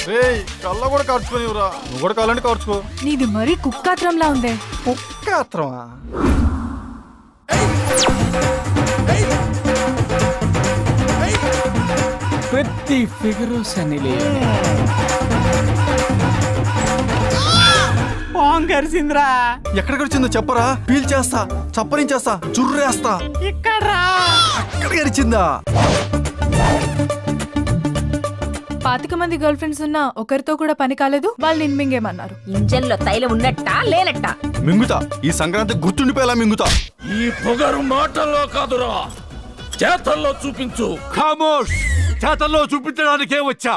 రేయ్ కళ్ళ కూడా కార్చుకోనివ్వరా నువ్వు కూడా కావాలంటే కార్చుకో నీది మరీ కుక్కాత్రంలా ఉందే కుక్క అత్రమా ప్రతి ఫిగరు సనిలే పాంగరిసిందిరా ఎక్కడికి వచ్చిందో చెప్పరా పీల్ చేస్తా చప్పరించేస్తా చుర్రేస్తా ఇక్కడ అక్కడ గడిచిందా పాతిక మంది గర్ల్ ఫ్రెండ్స్ ఉన్నా ఒకరితో కూడా పని కాలేదు వాళ్ళు నిన్ను మింగేమన్నారు ఇంజన్లో తైలం ఉన్నట్టా లేనట్టా మింగుతా ఈ సంక్రాంతి గుర్తుండిపోయేలా మింగుతా ఈ పొగరు మాటల్లో కాదురా చేతల్లో చూపించు ఖామోష్ చేతల్లో చూపించడానికే వచ్చా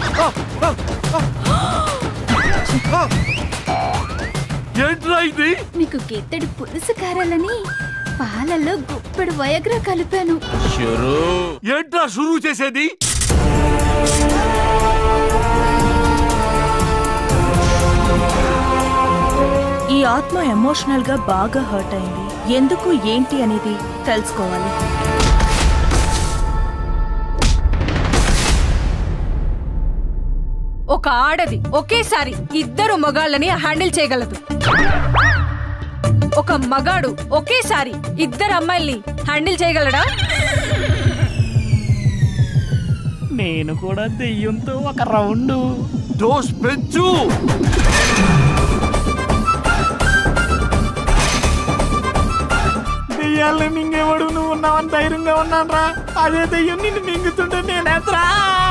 ఏంట్రా ఇది మీకు గిత్తడి పులుసు కారాలని పాలల్లో గుప్పెడు వయగ్రా కలిపాను ఏంట్రా షురూ చేసేది ఈ ఆత్మ ఎమోషనల్ గా బాగా హర్ట్ అయింది ఎందుకు ఏంటి అనేది తెలుసుకోవాలి ఒక ఆడది ఒకేసారి ఇద్దరు మగాళ్ళని హ్యాండిల్ చేయగలదు ఒక మగాడు ఒకేసారి ఇద్దరు అమ్మాయిల్ని హ్యాండిల్ చేయగలడా నేను కూడా దెయ్యంతో ఒక రౌండ్ డోస్ పెంచు దెయ్యాలని మింగేవాడు నువ్వు ఉన్నావని ధైర్యంగా ఉన్నాను రా అదే దెయ్యం నిన్ను మింగుతుంటే నేనేత్రా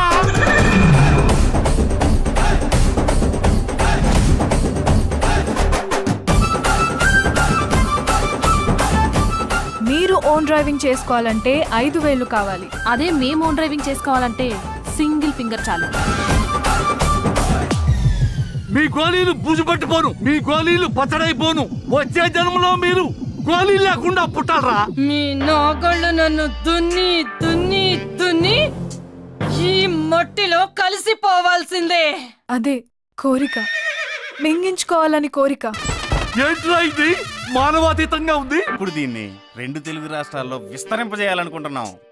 మీరు ఓన్ డ్రైవింగ్ చేసుకోవాలంటే ఐదు వేలు కావాలి అదే మేము ఓన్ డ్రైవింగ్ చేసుకోవాలంటే సింగిల్ ఫింగర్ చాలు మీ గోళీలు బుజు పట్టిపోను మీ గోళీలు పచ్చడైపోను వచ్చే జన్మలో మీరు గోళీ లేకుండా పుట్టాలరా మీ నాగళ్ళు నన్ను దున్ని దున్ని దున్ని ఈ మట్టిలో కలిసిపోవాల్సిందే అదే కోరిక మింగించుకోవాలని కోరిక ఏంట్రా ఇది మానవాతీతంగా ఉంది ఇప్పుడు దీన్ని రెండు తెలుగు రాష్ట్రాల్లో విస్తరింపజేయాలనుకుంటున్నాం